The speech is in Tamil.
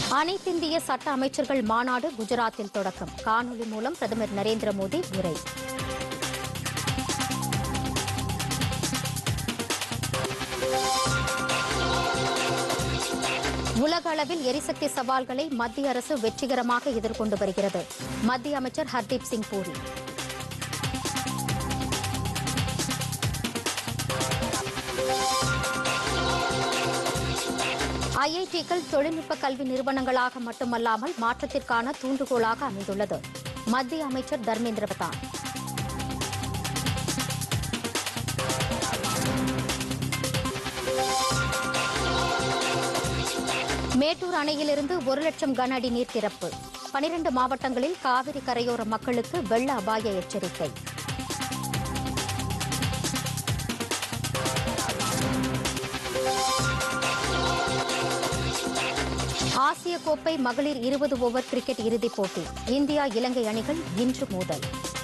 அனைத்திந்திய சட்ட அமைச்சர்கள் மாநாடு குஜராத்தில் தொடக்கம் காணொலி மூலம் பிரதமர் நரேந்திர மோடி உரை உலக அளவில் எரிசக்தி சவால்களை மத்திய அரசு வெற்றிகரமாக எதிர்கொண்டு வருகிறது மத்திய அமைச்சர் ஹர்தீப் சிங் பூரி ஐஐடிக்கள் தொழில்நுட்ப கல்வி நிறுவனங்களாக மட்டுமல்லாமல் மாற்றத்திற்கான தூண்டுகோலாக அமைந்துள்ளது மத்திய அமைச்சர் தர்மேந்திர பிரதான் மேட்டூர் அணையிலிருந்து ஒரு லட்சம் கன அடி நீர் திறப்பு பனிரண்டு மாவட்டங்களில் காவிரி கரையோர மக்களுக்கு வெள்ள அபாய எச்சரிக்கை ஆசிய கோப்பை மகளிர் இருபது ஓவர் கிரிக்கெட் இறுதிப் போட்டி இந்தியா இலங்கை அணிகள் இன்று மோதல்